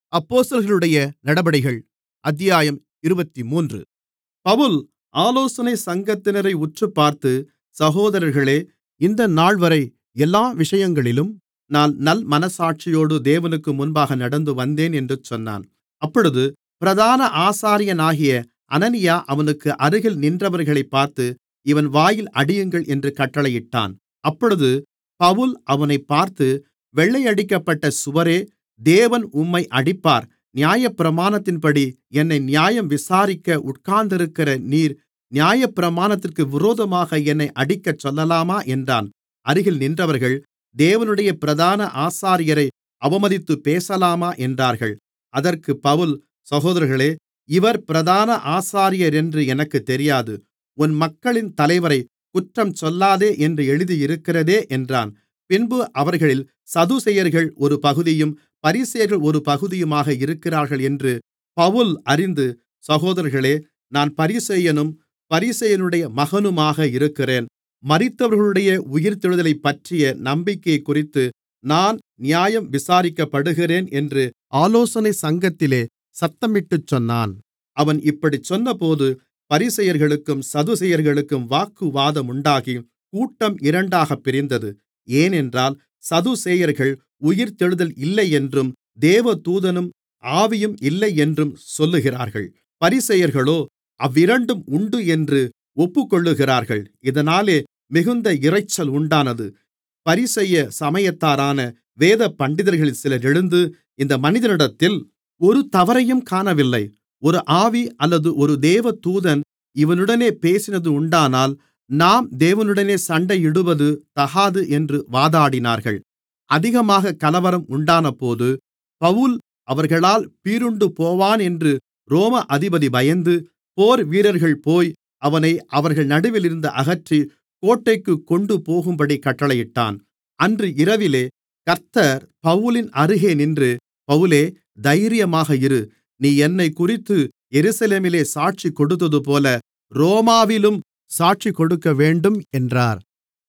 அப்போஸ்தலர்களுடைய நடபடிகள் அத்தியாயம் இருபத்துமூன்று பவுல் ஆலோசனைச் சங்கத்தினரை உற்றுப்பார்த்து சகோதரர்களே இந்த நாள்வரை எல்லா விஷயங்களிலும் நான் நல்மனசாட்சியோடு தேவனுக்கு முன்பாக நடந்து வந்தேன் என்று சொன்னான் அப்பொழுது பிரதான ஆசாரியனாகிய அனனியா அவனுக்கு அருகில் நின்றவர்களைப் பார்த்து இவன் வாயில் அடியுங்கள் என்று கட்டளையிட்டான் அப்பொழுது பவுல் அவனைப் பார்த்து வெள்ளையடிக்கப்பட்ட சுவரே தேவன் உம்மை அடிப்பார் நியாயப்பிரமாணத்தின்படி என்னை நியாயம் விசாரிக்க உட்கார்ந்திருக்கிற நீர் நியாயப்பிரமாணத்திற்கு விரோதமாக என்னை அடிக்கச் சொல்லலாமா என்றான் அருகில் நின்றவர்கள் தேவனுடைய பிரதான ஆசாரியரை அவமதித்துப் பேசலாமா என்றார்கள் அதற்குப் பவுல் சகோதரர்களே இவர் பிரதான ஆசாரியரென்று எனக்குத் தெரியாது உன் மக்களின் தலைவரைக் குற்றம் சொல்லாதே என்று எழுதியிருக்கிறதே என்றான் பின்பு அவர்களில் சதுசேயர்கள் ஒரு பகுதியும் பரிசேயர்கள் ஒரு பகுதியுமாக இருக்கிறார்கள் என்று பவுல் அறிந்து சகோதரர்களே நான் பரிசேயனும் பரிசேயனுடைய மகனுமாக இருக்கிறேன் மரித்தவர்களுடைய உயிர்த்தெழுதலைப்பற்றிய நம்பிக்கையைக்குறித்து நான் நியாயம் விசாரிக்கப்படுகிறேன் என்று ஆலோசனைச் சங்கத்திலே சத்தமிட்டுச் சொன்னான் அவன் இப்படிச் சொன்னபோது பரிசேயர்களுக்கும் சதுசேயர்களுக்கும் வாக்குவாதமுண்டாகி கூட்டம் இரண்டாகப் பிரிந்தது ஏனென்றால் சதுசேயர்கள் உயிர்த்தெழுதல் இல்லையென்றும் தேவதூதனும் ஆவியும் இல்லையென்றும் சொல்லுகிறார்கள் பரிசேயர்களோ அவ்விரண்டும் உண்டு என்று ஒப்புக்கொள்ளுகிறார்கள் இதனாலே மிகுந்த இரைச்சல் உண்டானது பரிசேய சமயத்தாரான வேதபண்டிதர்களில் சிலர் எழுந்து இந்த மனிதனிடத்தில் ஒரு தவறையும் காணவில்லை ஒரு ஆவி அல்லது ஒரு தேவதூதன் இவனுடனே பேசினது உண்டானால் நாம் தேவனுடனே சண்டையிடுவது தகாது என்று வாதாடினார்கள் அதிகமாக கலவரம் உண்டானபோது பவுல் அவர்களால் பீறுண்டுபோவான் என்று ரோம அதிபதி பயந்து போர்வீரர்கள் போய் அவனை அவர்கள் நடுவிலிருந்து அகற்றி கோட்டைக்குக் கொண்டுபோகும்படி கட்டளையிட்டான் அன்று இரவிலே கர்த்தர் பவுலின் அருகே நின்று பவுலே தைரியமாக இரு நீ என்னைக்குறித்து எருசலேமிலே சாட்சி கொடுத்ததுபோல ரோமாவிலும் சாட்சி கொடுக்கவேண்டும் என்றார்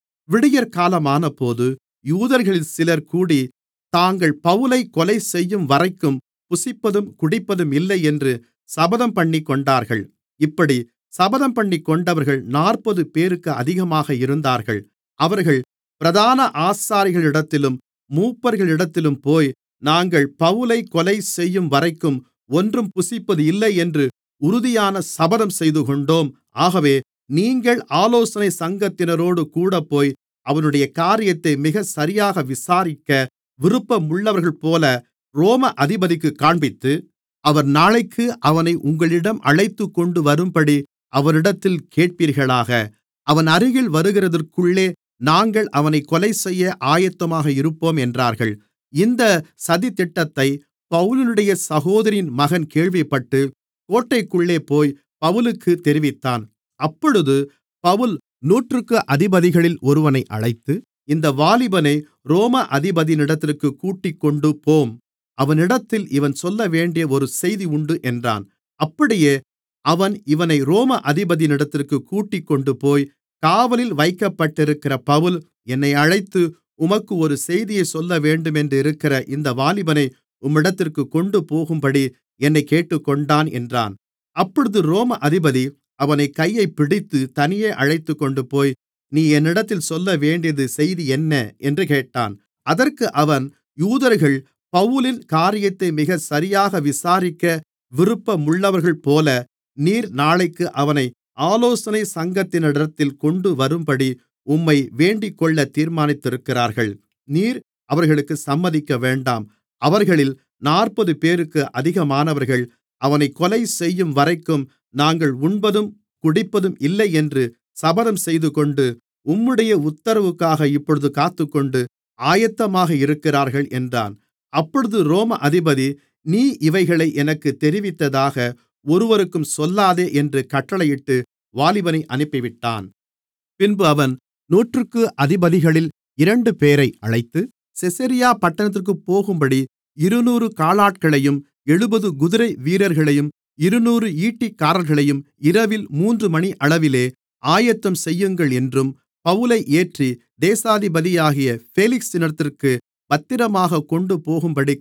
விடியற்காலமானபோது யூதர்களில் சிலர் கூடி தாங்கள் பவுலைக் கொலைசெய்யும் வரைக்கும் புசிப்பதும் குடிப்பதும் இல்லை என்று சபதம்பண்ணிக்கொண்டார்கள் இப்படி சபதம்பண்ணிக்கொண்டவர்கள் நாற்பது பேருக்கு அதிகமாக இருந்தார்கள் அவர்கள் பிரதான ஆசாரியர்களிடத்திலும் மூப்பர்களிடத்திலும் போய் நாங்கள் பவுலைக் கொலைசெய்யும் வரைக்கும் ஒன்றும் புசிப்பது இல்லை என்று உறுதியான சபதம் செய்துகொண்டோம் ஆகவே நீங்கள் ஆலோசனை சங்கத்தினரோடு கூடப்போய் அவனுடைய காரியத்தை மிகச் சரியாக விசாரிக்க விருப்பமுள்ளவர்கள்போல ரோம அதிபதிக்குக் காண்பித்து அவர் நாளைக்கு அவனை உங்களிடம் அழைத்துக்கொண்டு வரும்படி அவரிடத்தில் கேட்பீர்களாக அவன் அருகில் வருகிறதற்குள்ளே நாங்கள் அவனைக் கொலைசெய்ய ஆயத்தமாக இருப்போம் என்றார்கள் இந்த சதித்திட்டத்தை பவுலினுடைய சகோதரியின் மகன் கேள்விப்பட்டு கோட்டைக்குள்ளே போய் பவுலுக்குத் தெரிவித்தான் அப்பொழுது பவுல் நூற்றுக்கு அதிபதிகளில் ஒருவனை அழைத்து இந்த வாலிபனை ரோம அதிபதியினிடத்திற்குக் கூட்டிக்கொண்டு போம் அவனிடத்தில் இவன் சொல்லவேண்டிய ஒரு செய்தி உண்டு என்றான் அப்படியே அவன் இவனை ரோம அதிபதியினிடத்திற்குக் கூட்டிக்கொண்டுபோய் காவலில் வைக்கப்பட்டிருக்கிற பவுல் என்னை அழைத்து உமக்கு ஒரு செய்தியைச் சொல்லவேண்டுமென்றிருக்கிற இந்த வாலிபனை உம்மிடத்திற்குக் கொண்டுபோகும்படி என்னைக் கேட்டுக்கொண்டான் என்றான் அப்பொழுது ரோம அதிபதி அவனைக் கையைப் பிடித்து தனியே அழைத்துக்கொண்டுபோய் நீ என்னிடத்தில் சொல்லவேண்டியது செய்தி என்ன என்று கேட்டான் அதற்கு அவன் யூதர்கள் பவுலின் காரியத்தை மிகச் சரியாக விசாரிக்க விருப்பமுள்ளவர்கள்போல நீர் நாளைக்கு அவனை ஆலோசனை சங்கத்தினரிடத்தில் கொண்டுவரும்படி உம்மை வேண்டிக்கொள்ள தீர்மானித்திருக்கிறார்கள் நீர் அவர்களுக்கு சம்மதிக்கவேண்டாம் அவர்களில் நாற்பது பேருக்கு அதிகமானவர்கள் அவனைக் கொலைசெய்யும் வரைக்கும் நாங்கள் உண்பதும் குடிப்பதும் இல்லை என்று சபதம் செய்துகொண்டு உம்முடைய உத்தரவுக்காக இப்பொழுது காத்துக்கொண்டு ஆயத்தமாக இருக்கிறார்கள் என்றான் அப்பொழுது ரோம அதிபதி நீ இவைகளை எனக்குத் தெரிவித்ததாக ஒருவருக்கும் சொல்லாதே என்று கட்டளையிட்டு வாலிபனை அனுப்பிவிட்டான் பின்பு அவன் நூற்றுக்கு அதிபதிகளில் இரண்டுபேரை அழைத்து செசரியா பட்டணத்திற்குப் போகும்படி இருநூறு காலாட்களையும் எழுபது குதிரை வீரர்களையும் இருநூறு ஈட்டிக்காரர்களையும் இரவில் மூன்று மணி அளவிலே ஆயத்தம் செய்யுங்கள் என்றும் பவுலை ஏற்றி தேசாதிபதியாகிய பேலிக்ஸினிடத்திற்கு பத்திரமாகக் கொண்டுபோகும்படிக்கு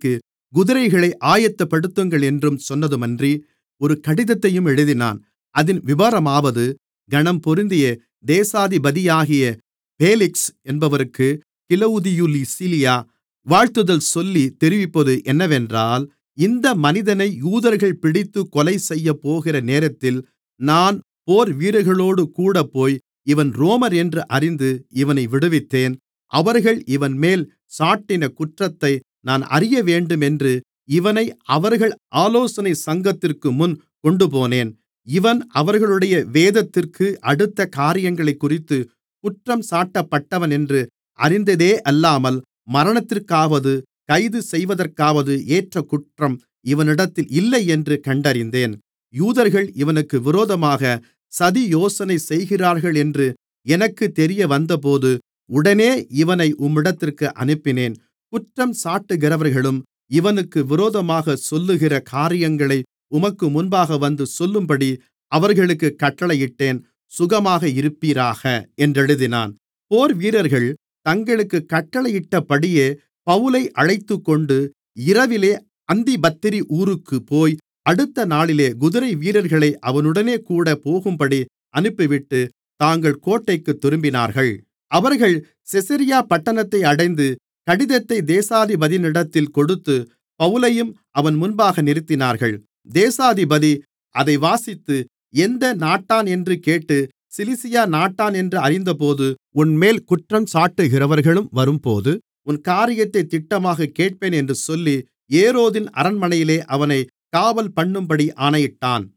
குதிரைகளை ஆயத்தப்படுத்துங்கள் என்றும் சொன்னதுமன்றி ஒரு கடிதத்தையும் எழுதினான் அதின் விபரமாவது கனம்பொருந்திய தேசாதிபதியாகிய பேலிக்ஸ் என்பவருக்கு கிலவுதியுலீசியா வாழ்த்துதல் சொல்லித் தெரிவிப்பது என்னவென்றால் இந்த மனிதனை யூதர்கள் பிடித்துக் கொலைசெய்யப்போகிற நேரத்தில் நான் போர்வீரர்களோடு கூடப்போய் இவன் ரோமர் என்று அறிந்து இவனை விடுவித்தேன் அவர்கள் இவன்மேல் சாட்டின குற்றத்தை நான் அறியவேண்டுமென்று இவனை அவர்கள் ஆலோசனைச் சங்கத்திற்குமுன் கொண்டுபோனேன் இவன் அவர்களுடைய வேதத்திற்கு அடுத்த காரியங்களைக்குறித்துக் குற்றம் சாட்டப்பட்டவனென்று அறிந்ததேயல்லாமல் மரணத்திற்காவது கைது செய்வதற்காவது ஏற்ற குற்றம் இவனிடத்தில் இல்லையென்று கண்டறிந்தேன் யூதர்கள் இவனுக்கு விரோதமாக சதியோசனை செய்கிறார்கள் என்று எனக்குத் தெரியவந்தபோது உடனே இவனை உம்மிடத்திற்கு அனுப்பினேன் குற்றம் சாட்டுகிறவர்களும் இவனுக்கு விரோதமாகச் சொல்லுகிற காரியங்களை உமக்கு முன்பாக வந்து சொல்லும்படி அவர்களுக்குக் கட்டளையிட்டேன் சுகமாக இருப்பீராக என்றெழுதினான் போர்வீரர்கள் தங்களுக்குக் கட்டளையிட்டபடியே பவுலை அழைத்துக்கொண்டு இரவிலே அந்திப்பத்திரி ஊருக்குப் போய் அடுத்த நாளிலே குதிரைவீரர்களை அவனுடனே கூட போகும்படி அனுப்பிவிட்டு தாங்கள் கோட்டைக்குத் திரும்பினார்கள் அவர்கள் செசரியா பட்டணத்தை அடைந்து கடிதத்தை தேசாதிபதியினிடத்தில் கொடுத்து பவுலையும் அவன் முன்பாக நிறுத்தினார்கள் தேசாதிபதி அதை வாசித்து எந்த நாட்டான் என்று கேட்டு சிலிசியா நாட்டான் என்று அறிந்தபோது உன்மேல் குற்றஞ்சாட்டுகிறவர்களும் வரும்போது உன் காரியத்தைத் திட்டமாகக் கேட்பேன் என்று சொல்லி ஏரோதின் அரண்மனையிலே அவனைக் காவல்பண்ணும்படி ஆணையிட்டான்